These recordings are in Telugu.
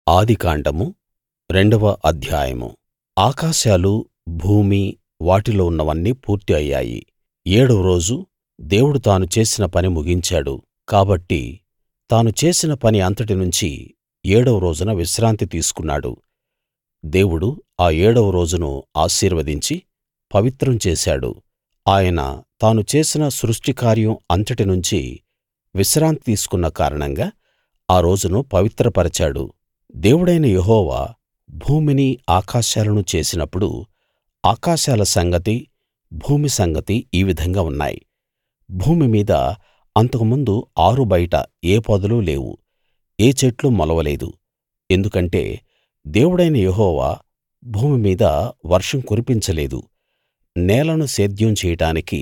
ఆదికాండము రెండవ అధ్యాయం ఆకాశాలు భూమి వాటిలో ఉన్నవన్నీ పూర్తి అయ్యాయి ఏడవ రోజు దేవుడు తాను చేసిన పని ముగించాడు కాబట్టి తాను చేసిన పని అంతటి నుంచి ఏడవ రోజున విశ్రాంతి తీసుకున్నాడు దేవుడు ఆ ఏడవ రోజును ఆశీర్వదించి పవిత్రం చేశాడు ఆయన తాను చేసిన సృష్టి కార్యం అంతటి నుంచి విశ్రాంతి తీసుకున్న కారణంగా ఆ రోజును పవిత్రపరచాడు దేవుడైన యెహోవా భూమిని ఆకాశాలను చేసినప్పుడు ఆకాశాల సంగతి భూమి సంగతి ఈ విధంగా ఉన్నాయి భూమి మీద అంతకుముందు ఆరుబయట ఏ పొదలూ లేవు ఏ చెట్లూ మొలవలేదు ఎందుకంటే దేవుడైన యెహోవా భూమి మీద వర్షం కురిపించలేదు నేలను సేద్యం చేయడానికి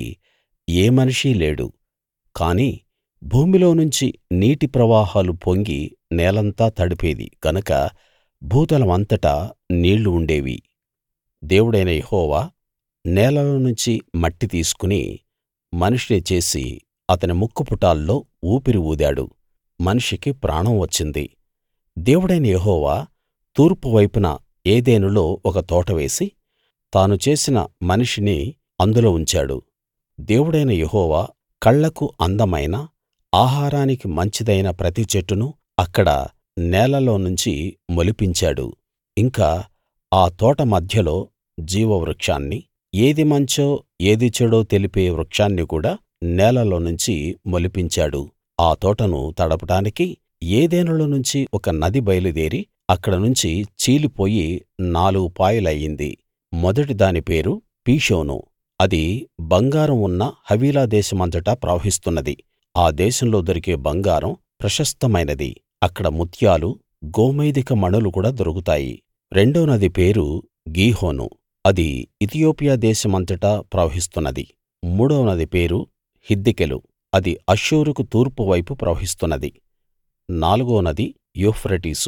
ఏ మనిషీ లేడు కానీ భూమిలోనుంచి నీటి ప్రవాహాలు పొంగి నేలంతా తడిపేది గనక భూతలం అంతటా నీళ్లు ఉండేవి దేవుడైన యెహోవా నేలలోనుంచి మట్టి తీసుకుని మనిషిని చేసి అతని ముక్కుపుటాల్లో ఊపిరి ఊదాడు మనిషికి ప్రాణం వచ్చింది దేవుడైన యెహోవా తూర్పు వైపున ఏదెనులో ఒక తోట వేసి తాను చేసిన మనిషిని అందులో ఉంచాడు దేవుడైన యెహోవా కళ్ళకు అందమైన ఆహారానికి మంచిదైన ప్రతి చెట్టును అక్కడ నేలలోనుంచి మొలిపించాడు ఇంకా ఆ తోట మధ్యలో జీవవృక్షాన్ని ఏది మంచో ఏది చెడో తెలిపే వృక్షాన్ని కూడా నేలలోనుంచి మొలిపించాడు ఆ తోటను తడపడానికి ఏదెనులో నుంచి ఒక నది బయలుదేరి అక్కడ నుంచి చీలిపోయి నాలుగు పాయలయింది మొదటి దాని పేరు పీషోను అది బంగారం ఉన్న హవీలా దేశమంతటా ప్రవహిస్తున్నది ఆ దేశంలో దొరికే బంగారం ప్రశస్తమైనది అక్కడ ముత్యాలు గోమేధిక మణులు కూడా దొరుకుతాయి రెండో నది పేరు గీహోను అది ఇతియోపియా దేశమంతటా ప్రవహిస్తున్నది మూడవ నది పేరు హిద్దెకెలు అది అష్షూరుకు తూర్పు వైపు ప్రవహిస్తున్నది నాలుగో నది యూఫ్రటీసు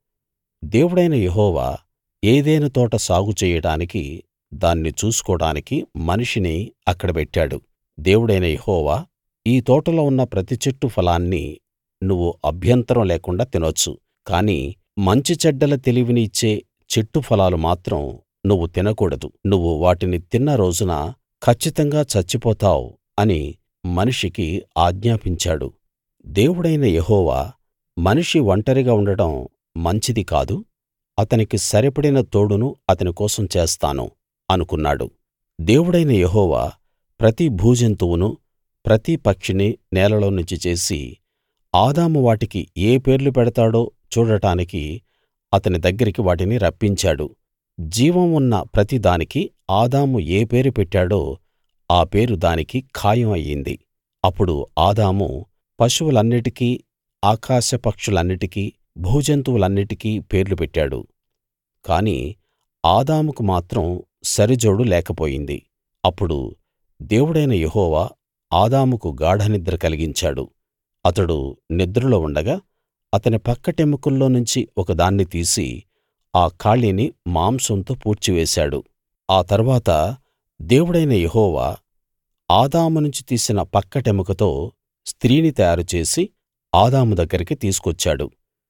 దేవుడైన యెహోవా ఏదెను తోట సాగు చెయ్యడానికి దాన్ని చూసుకోడానికి మనిషిని అక్కడ పెట్టాడు దేవుడైన యెహోవా ఈ తోటలో ఉన్న ప్రతి చెట్టు ఫలాన్ని నువ్వు అభ్యంతరం లేకుండా తినొచ్చు కానీ మంచి చెడ్డల తెలివిని ఇచ్చే చెట్టు ఫలాలు మాత్రం నువ్వు తినకూడదు నువ్వు వాటిని తిన్న రోజున కచ్చితంగా చచ్చిపోతావు అని మనిషికి ఆజ్ఞాపించాడు దేవుడైన యెహోవా మనిషి ఒంటరిగా ఉండడం మంచిది కాదు అతనికి సరిపడిన తోడును అతని కోసం చేస్తాను అనుకున్నాడు దేవుడైన యెహోవా ప్రతి భూజంతువును ప్రతి పక్షిని నేలలోనుంచి చేసి ఆదాము వాటికి ఏ పేర్లు పెడతాడో చూడటానికి అతని దగ్గరికి వాటిని రప్పించాడు జీవం ఉన్న ప్రతి దానికి ఆదాము ఏ పేరు పెట్టాడో ఆ పేరు దానికి ఖాయం అయ్యింది అప్పుడు ఆదాము పశువులన్నిటికీ ఆకాశ పక్షులన్నిటికీ భూజంతువులన్నిటికీ పేర్లు పెట్టాడు కాని ఆదాముకు మాత్రం సరిజోడు లేకపోయింది అప్పుడు దేవుడైన యెహోవా ఆదాముకు గాఢనిద్ర కలిగించాడు అతడు నిద్రలో ఉండగా అతని పక్కటెముకల్లో నుంచి ఒకదాన్ని తీసి ఆ ఖాళీని మాంసంతో పూడ్చివేశాడు ఆ తర్వాత దేవుడైన యెహోవా ఆదాము నుంచి తీసిన పక్కటెముకతో స్త్రీని తయారు చేసి ఆదాము దగ్గరికి తీసుకొచ్చాడు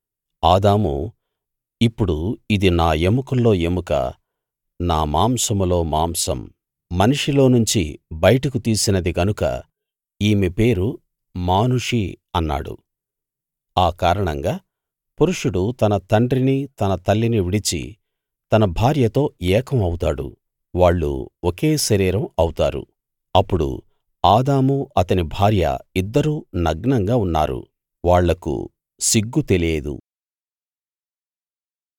ఆదాము ఇప్పుడు ఇది నా ఎముకల్లో ఎముక నా మాంసంలో మాంసం మనిషిలోనుంచి బయటకు తీసినది గనుక ఈమె పేరు మానుషి అన్నాడు ఆ కారణంగా పురుషుడు తన తండ్రిని తన తల్లిని విడిచి తన భార్యతో ఏకం అవుతాడు వాళ్ళు ఒకే శరీరం అవుతారు అప్పుడు ఆదాము అతని భార్య ఇద్దరూ నగ్నంగా ఉన్నారు వాళ్లకు సిగ్గు తెలియదు